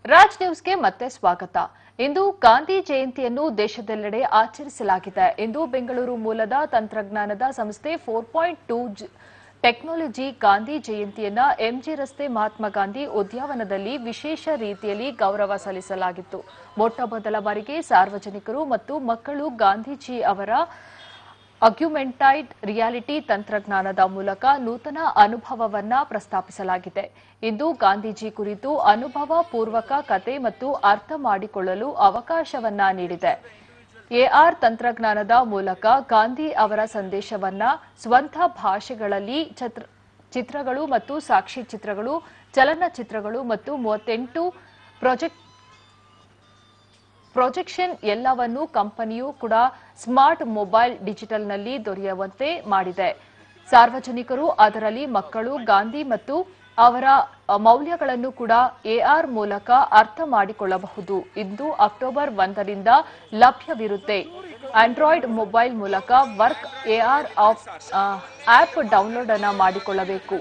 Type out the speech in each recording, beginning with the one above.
ರಾಜ್ ನ್ಯೂಸ್ಗೆ ಮತ್ತೆ ಸ್ವಾಗತ ಇಂದು ಗಾಂಧಿ ಜಯಂತಿಯನ್ನು ದೇಶದೆಲ್ಲೆಡೆ ಆಚರಿಸಲಾಗಿದೆ ಇಂದು ಬೆಂಗಳೂರು ಮೂಲದ ತಂತ್ರಜ್ಞಾನದ ಸಂಸ್ಥೆ four point two technology Gandhi ಜಯಂತಿಯನ್ನ ಎಂಜಿ ರಸ್ತೆ ಮಹಾತ್ಮ ಗಾಂಧಿ ಉದ್ಯಾನವನದಲ್ಲಿ ವಿಶೇಷ ರೀತಿಯಲ್ಲಿ ಗೌರವ ಸಲ್ಲಿಸಲಾಗಿತ್ತು ಮೊಟ್ಟಮೊದಲ ಬಾರಿಗೆ ಸಾರ್ವಜನಿಕರು ಮತ್ತು ಮಕ್ಕಳು ಗಾಂಧೀಜಿ ಅವರ ಅಗ್ಯುಮೆಂಟೈಡ್ ರಿಯಾಲಿಟಿ ತಂತ್ರಜ್ಞಾನದ ಮೂಲಕ ನೂತನ ಅನುಭವವನ್ನ ಪ್ರಸ್ತಾಪಿಸಲಾಗಿದೆ ಇಂದು ಗಾಂಧೀಜಿ ಕುರಿತು ಅನುಭವ ಪೂರ್ವಕ ಕತೆ ಮತ್ತು ಅರ್ಥ ಮಾಡಿಕೊಳ್ಳಲು ಅವಕಾಶವನ್ನ ನೀಡಿದೆ ಎಆರ್ ತಂತ್ರಜ್ಞಾನದ ಮೂಲಕ ಗಾಂಧಿ ಅವರ ಸಂದೇಶವನ್ನ ಸ್ವಂತ ಭಾಷೆಗಳಲ್ಲಿ ಛತ್ರ- ಚಿತ್ರಗಳು ಮತ್ತು ಸಾಕ್ಷಿ ಚಿತ್ರಗಳು ಚಲನಚಿತ್ರಗಳು ಮತ್ತು ಮೂವತ್ತೆಂಟು ಪ್ರಾಜೆಕ್ಟ್ ಪ್ರೊಜೆಕ್ಷನ್ ಎಲ್ಲವನ್ನೂ ಕಂಪನಿಯು ಕೂಡ ಸ್ಮಾರ್ಟ್ ಮೊಬೈಲ್ ಡಿಜಿಟಲ್ನಲ್ಲಿ ದೊರೆಯುವಂತೆ ಮಾಡಿದೆ ಸಾರ್ವಜನಿಕರು ಅದರಲ್ಲಿ ಮಕ್ಕಳು ಗಾಂಧಿ ಮತ್ತು ಅವರ ಅ, ಮೌಲ್ಯಗಳನ್ನು ಕೂಡ ಎಆರ್ ಮೂಲಕ ಅರ್ಥ ಮಾಡಿಕೊಳ್ಳಬಹುದು ಇಂದು ಅಕ್ಟೋಬರ್ ಒಂದರಿಂದ ಲಭ್ಯವಿರುತ್ತೆ ಆಂಡ್ರಾಯ್ಡ್ ಮೊಬೈಲ್ ಮೂಲಕ work AR of app download ಅನ್ನ ಮಾಡಿಕೊಳ್ಳಬೇಕು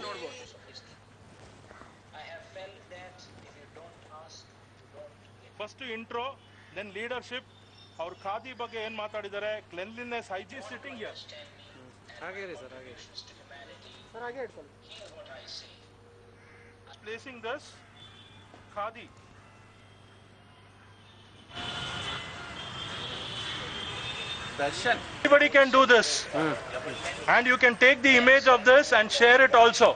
ಫಸ್ಟ್ ಇಂಟ್ರೋ ದೆನ್ ಲೀಡರ್ಶಿಪ್ ಅವ್ರ ಖಾದಿ ಬಗ್ಗೆ ಏನ್ ಮಾತಾಡಿದ್ದಾರೆ ಕ್ಲೆನ್ಲಿನೆಸ್ ಹೈಜಿ ಸಿಟಿಂಗ್ ಹಾಗೆ ರೀ ಸರ್ ಹಾಗೆ ಪ್ಲೇಸಿಂಗ್ ದಸ್ khadi Darshan Anybody can do this. And you can take the image of this and share it also.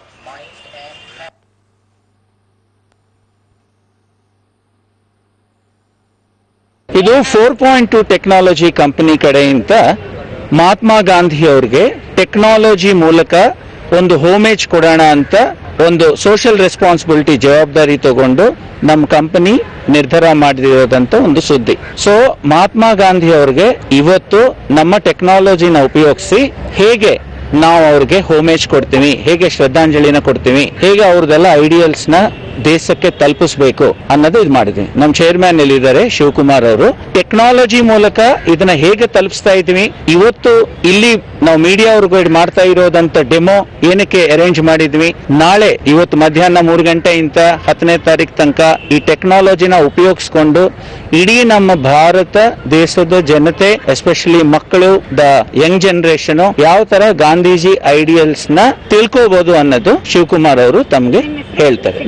ಇದು four point two technology company ಕಡೆಯಿಂದ ಮಹಾತ್ಮ ಗಾಂಧಿ ಅವ್ರಿಗೆ ಟೆಕ್ನಾಲಜಿ ಮೂಲಕ ಒಂದು ಹೋಮೇಜ್ ಕೊಡೋಣ ಅಂತ ಒಂದು ಸೋಷಿಯಲ್ ರೆಸ್ಪಾನ್ಸಿಬಿಲಿಟಿ ಜವಾಬ್ದಾರಿ ತಗೊಂಡು ನಮ್ಮ ಕಂಪನಿ ನಿರ್ಧಾರ ಮಾಡಿರೋದಂತ ಒಂದು ಸುದ್ದಿ ಸೊ ಮಹಾತ್ಮ ಗಾಂಧಿ ಅವ್ರಿಗೆ ಇವತ್ತು ನಮ್ಮ ಟೆಕ್ನಾಲಜಿನ ಉಪಯೋಗಿಸಿ ಹೇಗೆ ನಾವು ಅವ್ರಿಗೆ ಹೋಮೇಜ್ ಕೊಡ್ತೀವಿ ಹೇಗೆ ಶ್ರದ್ಧಾಂಜಲಿನ ಕೊಡ್ತೀವಿ ಹೇಗೆ ಅವ್ರದ್ದೆಲ್ಲ ಐಡಿಯಲ್ಸ್ ನ ದೇಶಕ್ಕೆ ತಲುಪಿಸ್ಬೇಕು ಅನ್ನೋದು ಇದು ಮಾಡಿದ್ವಿ ನಮ್ಮ ಚೇರ್ಮನ್ ಇದ್ದಾರೆ ಶಿವಕುಮಾರ್ ಅವರು ಟೆಕ್ನಾಲಜಿ ಮೂಲಕ ಇದನ್ನ ಹೇಗೆ ತಲುಪಿಸ್ತಾ ಇದೀವಿ ಇವತ್ತು ಇಲ್ಲಿ ನಾವು ಮೀಡಿಯಾ ಅವ್ರಿಗೆ ಮಾಡ್ತಾ ಇರೋದಂತ ಡೆಮೋ ಏನಕ್ಕೆ ಅರೇಂಜ್ ಮಾಡಿದ್ವಿ ನಾಳೆ ಇವತ್ತು ಮಧ್ಯಾಹ್ನ ಮೂರು ಗಂಟೆಯಿಂದ ಹತ್ತನೇ ತಾರೀಕು ತನಕ ಈ ಟೆಕ್ನಾಲಜಿನ ಉಪಯೋಗಿಸ್ಕೊಂಡು ಇಡೀ ನಮ್ಮ ಭಾರತ ದೇಶದ ಜನತೆ ಎಸ್ಪೆಷಲಿ ಮಕ್ಕಳು ದ ಯಂಗ್ ಜನರೇಷನ್ ಯಾವ ತರ ಗಾಂಧೀಜಿ ಐಡಿಯಲ್ಸ್ ನ ತಿಳ್ಕೋಬಹುದು ಅನ್ನೋದು ಶಿವಕುಮಾರ್ ಅವರು ತಮ್ಗೆ ಹೇಳ್ತಾರೆ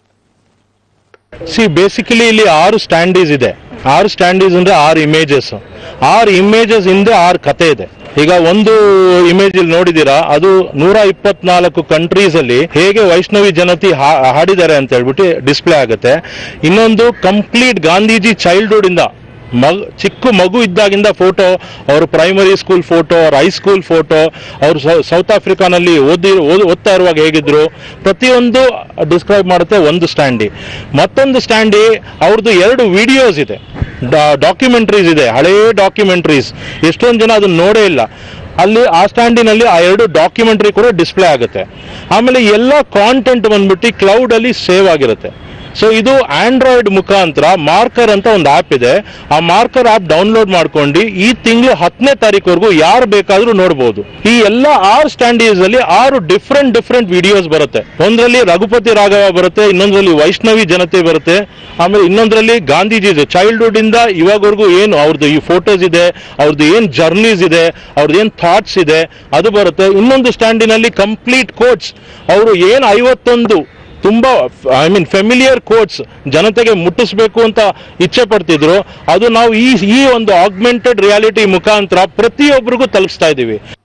ಸಿ ಬೇಸಿಕಲಿ ಇಲ್ಲಿ ಆರು ಸ್ಟ್ಯಾಂಡೀಸ್ ಇದೆ ಆರು ಸ್ಟ್ಯಾಂಡೀಸ್ ಅಂದ್ರೆ ಆರು ಇಮೇಜಸ್ ಆರು ಇಮೇಜಸ್ ಹಿಂದೆ ಆರು ಕತೆ ಇದೆ ಈಗ ಒಂದು ಇಮೇಜ್ ಇಲ್ಲಿ ನೋಡಿದೀರಾ ಅದು ನೂರ ಇಪ್ಪತ್ನಾಲ್ಕು ಕಂಟ್ರೀಸ್ ಅಲ್ಲಿ ಹೇಗೆ ವೈಷ್ಣವಿ ಜನತಿ ಹಾ- ಹಾಡಿದ್ದಾರೆ ಅಂತ ಹೇಳ್ಬಿಟ್ಟು ಡಿಸ್ಪ್ಲೇ ಆಗುತ್ತೆ ಇನ್ನೊಂದು ಕಂಪ್ಲೀಟ್ ಗಾಂಧೀಜಿ ಚೈಲ್ಡ್ಹುಡ್ ಇಂದ ಮಗ್ ಚಿಕ್ಕ ಮಗು ಇದ್ದಾಗಿಂದ ಫೋಟೋ ಅವರು ಪ್ರೈಮರಿ ಸ್ಕೂಲ್ ಫೋಟೋ ಅವ್ರ ಹೈಸ್ಕೂಲ್ ಫೋಟೋ ಅವರು ಸೌತ್ ಆಫ್ರಿಕಾನಲ್ಲಿ ಓದಿ ಓದ್- ಓದ್ತಾ ಇರುವಾಗ ಹೇಗಿದ್ರು ಪ್ರತಿಯೊಂದು ಡಿಸ್ಕ್ರೈಬ್ ಮಾಡುತ್ತೆ ಒಂದು ಸ್ಟ್ಯಾಂಡಿ ಮತ್ತೊಂದು ಸ್ಟ್ಯಾಂಡಿ ಅವ್ರದ್ದು ಎರಡು ವಿಡಿಯೋಸ್ ಇದೆ ಡಾಕ್ಯುಮೆಂಟ್ರೀಸ್ ಇದೆ ಹಳೇ ಡಾಕ್ಯುಮೆಂಟ್ರೀಸ್ ಎಷ್ಟೊಂದು ಜನ ಅದನ್ನ ನೋಡೇ ಇಲ್ಲ ಅಲ್ಲಿ ಆ ಸ್ಟ್ಯಾಂಡಿನಲ್ಲಿ ಆ ಎರಡು ಡಾಕ್ಯುಮೆಂಟ್ರಿ ಕೂಡ ಡಿಸ್ಪ್ಲೇ ಆಗುತ್ತೆ ಆಮೇಲೆ ಎಲ್ಲ ಕಾಂಟೆಂಟ್ ಬಂದ್ಬಿಟ್ಟು ಕ್ಲೌಡ್ ಅಲ್ಲಿ ಸೇವ್ ಆಗಿರುತ್ತೆ ಸೊ ಇದು ಆಂಡ್ರಾಯ್ಡ್ ಮುಖಾಂತರ ಮಾರ್ಕರ್ ಅಂತ ಒಂದು ಆಪ್ ಇದೆ ಆ ಮಾರ್ಕರ್ ಆಪ್ ಡೌನ್ಲೋಡ್ ಮಾಡ್ಕೊಂಡು ಈ ತಿಂಗಳು ಹತ್ತನೇ ತಾರೀಕುವರೆಗೂ ಯಾರು ಬೇಕಾದ್ರೂ ನೋಡಬಹುದು ಈ ಎಲ್ಲ ಆರು ಸ್ಟ್ಯಾಂಡೀಸ್ ಅಲ್ಲಿ ಆರು ಡಿಫ್ರೆಂಟ್ ಡಿಫ್ರೆಂಟ್ ವಿಡಿಯೋಸ್ ಬರುತ್ತೆ ಒಂದರಲ್ಲಿ ರಘುಪತಿ ರಾಘವ ಬರುತ್ತೆ ಇನ್ನೊಂದರಲ್ಲಿ ವೈಷ್ಣವಿ ಜನತೆ ಬರುತ್ತೆ ಆಮೇಲೆ ಇನ್ನೊಂದರಲ್ಲಿ ಗಾಂಧೀಜಿ ಇದೆ ಚೈಲ್ಡ್ಹುಡ್ ಇಂದ ಇವಾಗವರೆಗೂ ಏನು ಅವ್ರದ್ದು ಈ ಫೋಟೋಸ್ ಇದೆ ಅವ್ರದ್ದು ಏನ್ ಜರ್ನೀಸ್ ಇದೆ ಅವ್ರದ್ದು ಏನ್ ಥಾಟ್ಸ್ ಇದೆ ಅದು ಬರುತ್ತೆ ಇನ್ನೊಂದು ಸ್ಟ್ಯಾಂಡಿನಲ್ಲಿ ಕಂಪ್ಲೀಟ್ ಕೋಟ್ಸ್ ಅವರು ಏನು ಐವತ್ತೊಂದು ತುಂಬಾ ಐ ಮೀನ್ ಫೆಮಿಲಿಯರ್ ಕೋಟ್ಸ್ ಜನತೆಗೆ ಮುಟ್ಟಿಸ್ಬೇಕು ಅಂತ ಇಚ್ಛೆ ಪಡ್ತಿದ್ರು ಅದು ನಾವು ಈ ಈ ಒಂದು ಆಗ್ಮೆಂಟೆಡ್ ರಿಯಾಲಿಟಿ ಮುಖಾಂತರ ಪ್ರತಿಯೊಬ್ಬರಿಗೂ ತಲುಪಿಸ್ತಾ ಇದ್ದೀವಿ